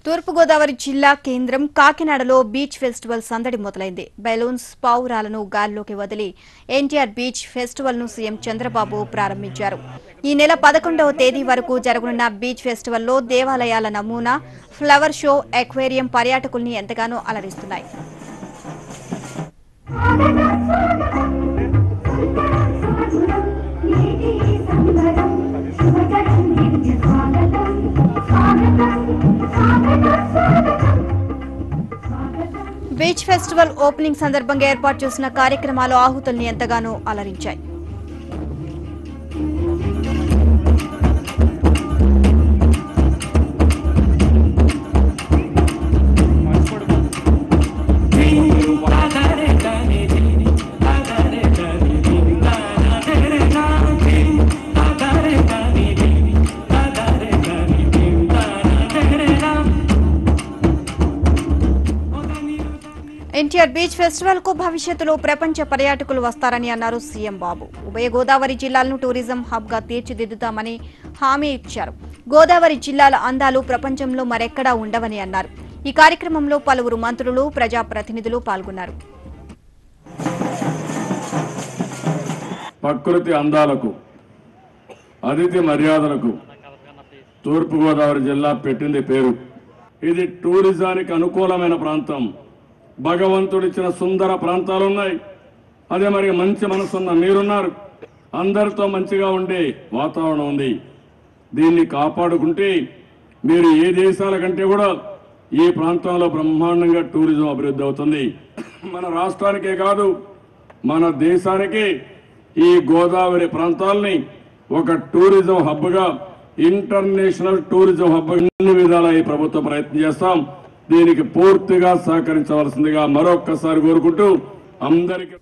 తూర్పుగోదావరి జిల్లా కేంద్రం కాకినాడలో బీచ్ ఫెస్టివల్ సందడి మొదలైంది బెలూన్స్ పావురాలను గాల్లోకి వదిలి ఎన్టీఆర్ బీచ్ ఫెస్టివల్ ను సీఎం చంద్రబాబు ప్రారంభించారు ఈ నెల పదకొండవ తేదీ వరకు జరగనున్న బీచ్ ఫెస్టివల్లో దేవాలయాల నమూనా ఫ్లవర్ షో ఎక్వేరియం పర్యాటకుల్ని ఎంతగానో అలరిస్తున్నాయి బీచ్ ఫెస్టివల్ ఓపెనింగ్ సందర్భంగా ఏర్పాటు చేసిన కార్యక్రమాలు ఆహుతుల్ని ఎంతగానో అలరించాయి ఎన్టీఆర్ బీచ్ ఫెస్టివల్ కు భవిష్యత్తులో ప్రపంచ పర్యాటకులు వస్తారని అన్నారు సీఎం బాబు ఉభయ గోదావరి జిల్లాలను టూరిజం హబ్ గా తీర్చిదిద్దుతామని హామీ ఇచ్చారు గోదావరి జిల్లాల అందాలు ప్రపంచంలో మరెక్కడా ఉండవని అన్నారు ఈ కార్యక్రమంలో పలువురు మంత్రులు ప్రజాప్రతినిధులు పాల్గొన్నారు ప్రకృతి అందాలకు అతిథి మర్యాదలకు తూర్పుగోదావరి జిల్లా పెట్టింది పేరు ఇది టూరిజానికి అనుకూలమైన ప్రాంతం భగవంతుడిచ్చిన సుందర ప్రాంతాలు ఉన్నాయి అదే మరి మంచి మనసున్న మీరున్నారు అందరితో మంచిగా ఉండే వాతావరణం ఉంది దీన్ని కాపాడుకుంటే మీరు ఏ దేశాల కంటే కూడా ఈ ప్రాంతంలో బ్రహ్మాండంగా టూరిజం అభివృద్ధి అవుతుంది మన రాష్ట్రానికే కాదు మన దేశానికి ఈ గోదావరి ప్రాంతాల్ని ఒక టూరిజం హబ్గా ఇంటర్నేషనల్ టూరిజం హబ్ అన్ని విధాలా ఈ ప్రభుత్వం ప్రయత్నం చేస్తాం దీనికి పూర్తిగా సహకరించవలసిందిగా మరొక్కసారి కోరుకుంటూ అందరికీ